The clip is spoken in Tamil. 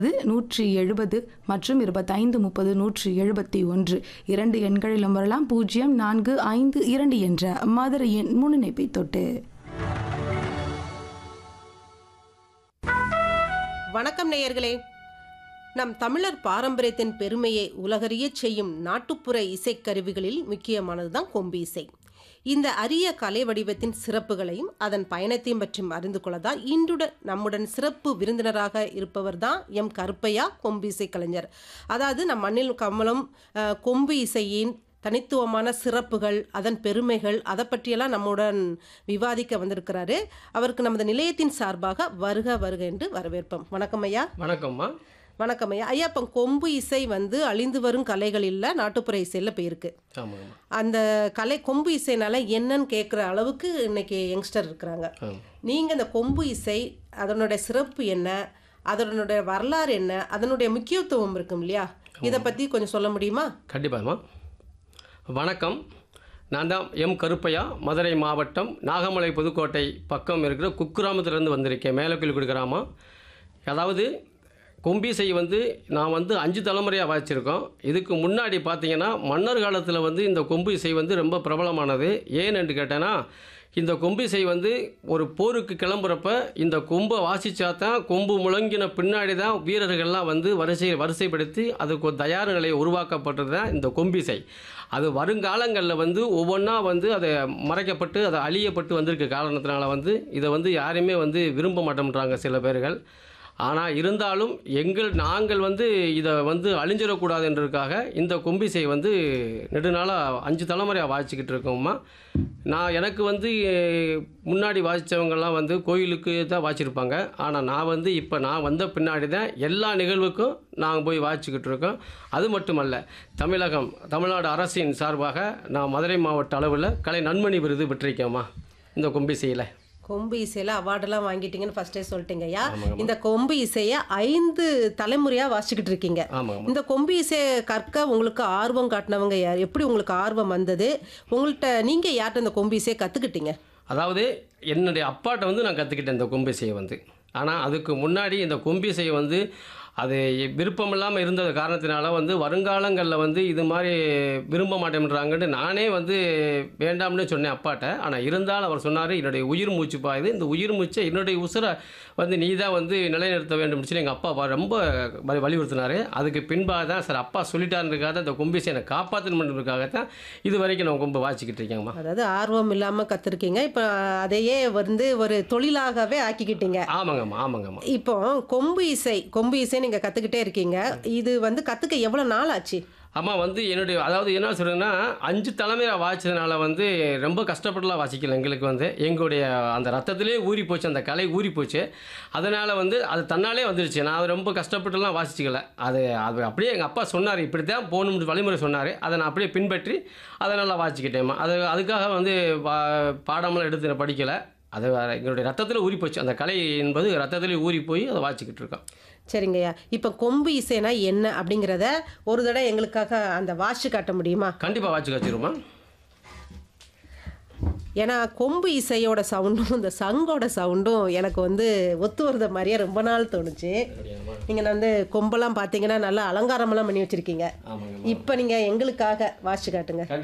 இது நூற்றி எழுபது மற்றும் இருபத்தைந்து முப்பது நூற்றி எழுபத்தி ஒன்று இரண்டு எண்களிலும் வரலாம் பூஜ்ஜியம் நான்கு ஐந்து இரண்டு என்ற மதுரையின் முன்னிணைப்பை தொட்டு வணக்கம் நேயர்களே நம் தமிழர் பாரம்பரியத்தின் பெருமையை உலகறியச் செய்யும் நாட்டுப்புற இசைக்கருவிகளில் முக்கியமானதுதான் கொம்பு இசை இந்த அரிய கலை வடிவத்தின் சிறப்புகளையும் அதன் பயணத்தையும் பற்றி அறிந்து கொள்ளதான் இன்றுடன் நம்முடன் சிறப்பு விருந்தினராக இருப்பவர் தான் எம் கருப்பையா கொம்பு இசை கலைஞர் அதாவது நம் மண்ணில் கமலம் அஹ், கொம்பு இசையின் தனித்துவமான சிறப்புகள் அதன் பெருமைகள் அதை பற்றியெல்லாம் நம்முடன் விவாதிக்க வந்திருக்கிறாரு அவருக்கு நமது நிலையத்தின் சார்பாக வருக வருக என்று வரவேற்போம் வணக்கம் ஐயா வணக்கம்மா வணக்கம் ஐயா ஐயா இப்போ கொம்பு இசை வந்து அழிந்து வரும் கலைகள் இல்லை நாட்டுப்புற இசையில் போயிருக்கு ஆமாங்கம்மா அந்த கலை கொம்பு இசைனால என்னன்னு கேட்குற அளவுக்கு இன்னைக்கு யங்ஸ்டர் இருக்கிறாங்க ஆமாம் நீங்கள் இந்த கொம்பு இசை அதனுடைய சிறப்பு என்ன அதனுடைய வரலாறு என்ன அதனுடைய முக்கியத்துவம் இருக்கும் இல்லையா இதை பற்றி கொஞ்சம் சொல்ல முடியுமா கண்டிப்பாம்மா வணக்கம் நான் தான் எம் கருப்பையா மதுரை மாவட்டம் நாகமலை புதுக்கோட்டை பக்கம் இருக்கிற குக்கிராமத்திலேருந்து வந்திருக்கேன் மேலக்குழி கிராமம் அதாவது கொம்பிசை வந்து நான் வந்து அஞ்சு தலைமுறையாக வாய்ச்சிருக்கோம் இதுக்கு முன்னாடி பார்த்தீங்கன்னா மன்னர் காலத்தில் வந்து இந்த கொம்பு இசை வந்து ரொம்ப பிரபலமானது ஏன் என்று கேட்டேன்னா இந்த கொம்பு இசை வந்து ஒரு போருக்கு கிளம்புறப்ப இந்த கொம்பை வாசிச்சா தான் கொம்பு முழங்கின பின்னாடி தான் வீரர்கள்லாம் வந்து வரிசை வரிசைப்படுத்தி அதுக்கு ஒரு தயார் நிலையை உருவாக்கப்பட்டது தான் இந்த கொம்பிசை அது வருங்காலங்களில் வந்து ஒவ்வொன்றா வந்து அதை மறைக்கப்பட்டு அதை அழியப்பட்டு வந்திருக்க காரணத்தினால வந்து இதை வந்து யாருமே வந்து விரும்ப மாட்டேன்றாங்க சில பேர்கள் ஆனால் இருந்தாலும் எங்கள் நாங்கள் வந்து இதை வந்து அழிஞ்சிடக்கூடாதுன்றதுக்காக இந்த கொம்பிசை வந்து நெடுநாளாக அஞ்சு தலைமுறையாக வாசிச்சுக்கிட்டு இருக்கோம்மா நான் எனக்கு வந்து அஹ், முன்னாடி வாசித்தவங்கெல்லாம் வந்து கோயிலுக்கு தான் வாசிச்சிருப்பாங்க ஆனால் நான் வந்து இப்போ நான் வந்த பின்னாடி தான் எல்லா நிகழ்வுக்கும் நாங்கள் போய் வாசிச்சுக்கிட்டு இருக்கோம் அது மட்டுமல்ல தமிழகம் தமிழ்நாடு அரசின் சார்பாக நான் மதுரை மாவட்ட அளவில் கலை நன்மணி விருது பெற்றிருக்கேம்மா இந்த கொம்பிசையில் கொம்பு இசையில் அவார்டெல்லாம் வாங்கிட்டீங்கன்னு ஃபர்ஸ்டே சொல்லிட்டீங்க ஐயா இந்த கொம்பு இசையை ஐந்து தலைமுறையாக வாசிச்சுக்கிட்டு இருக்கீங்க ஆமாங்கம்மா இந்த கொம்பு இசையை கற்க உங்களுக்கு ஆர்வம் காட்டினவங்க யார் எப்படி உங்களுக்கு ஆர்வம் வந்தது உங்கள்கிட்ட நீங்கள் யார்கிட்ட இந்த கொம்பு இசையை கற்றுக்கிட்டீங்க அதாவது என்னுடைய அப்பாட்ட வந்து நான் கற்றுக்கிட்டேன் இந்த கொம்பிசையை வந்து ஆனால் அதுக்கு முன்னாடி இந்த கொம்பிசையை வந்து அது விருப்பம் இல்லாமல் இருந்தது காரணத்தினால வந்து வருங்காலங்களில் வந்து இது மாதிரி விரும்ப மாட்டேன்றாங்கன்னு நானே வந்து வேண்டாம்னு சொன்னேன் அப்பாட்ட ஆனால் இருந்தாலும் அவர் சொன்னார் என்னுடைய உயிர் மூச்சு பாயுது இந்த உயிர் மூச்சை என்னுடைய உசுரை வந்து நீ தான் வந்து நிலைநிறுத்த வேண்டும்னு சொல்லி எங்கள் அப்பா வ- ரொம்ப வலி- வலியுறுத்தினார் அதுக்கு பின்பாக தான் சார் அப்பா சொல்லிட்டாருன்றதுக்காக தான் இந்த கொம்பிசை என்னை காப்பாற்றணுன்றதுக்காக தான் இது வரைக்கும் நான் கொம்பு வாசிக்கிட்டு இருக்கேங்கம்மா அதாவது ஆர்வம் இல்லாமல் கற்றுருக்கீங்க இப்போ அதையே வந்து ஒரு தொழிலாகவே ஆக்கிக்கிட்டீங்க ஆமாங்கம்மா ஆமாங்கம்மா இப்போ கொம்பு இசை கொம்பு இசை நீங்கள் கற்றுக்கிட்டே இருக்கீங்க இது வந்து கற்றுக்க எவ்வளோ நாள் ஆச்சு அம்மா வந்து என்னுடைய அதாவது என்ன சொல்கிறேன்னா அஞ்சு தலைமையாக வாசிச்சதுனால வந்து ரொம்ப கஷ்டப்பட்டுலாம் வாசிக்கல எங்களுக்கு வந்து எங்களுடைய அந்த ரத்தத்திலே ஊறி போச்சு அந்த கலை ஊறி போச்சு அதனால் வந்து அது தன்னாலே வந்துருச்சு நான் ரொம்ப கஷ்டப்பட்டுலாம் வாசிச்சிக்கல அது அது அப்படியே எங்கள் அப்பா சொன்னார் இப்படி தான் போகணும்னு வழிமுறை சொன்னார் அதை நான் அப்படியே பின்பற்றி அதை நல்லா வாசிக்கிட்டேம்மா அது அதுக்காக வந்து பா- பாடமெல்லாம் எடுத்து நான் படிக்கலை அது வேற எங்களுடைய ரத்தத்தில் ஊறி போச்சு அந்த கலை என்பது ரத்தத்திலே ஊறி போய் அதை வாசிக்கிட்டு இருக்கோம் சரிங்கய்யா இப்போ கொம்பு இசைனா என்ன அப்படிங்கிறத ஒரு தடவை எங்களுக்காக அந்த வாசி காட்ட முடியுமா கண்டிப்பாக வாட்சி வச்சுருமா ஏன்னா கொம்பு இசையோட சவுண்டும் இந்த சங்கோட சவுண்டும் எனக்கு வந்து ஒத்து வருத மாதிரியே ரொம்ப நாள் தோணுச்சு நீங்கள் வந்து கொம்பெல்லாம் பார்த்தீங்கன்னா நல்லா அலங்காரமெல்லாம் பண்ணி வச்சுருக்கீங்க ஆமாங்க இப்போ நீங்கள் எங்களுக்காக வாசி காட்டுங்க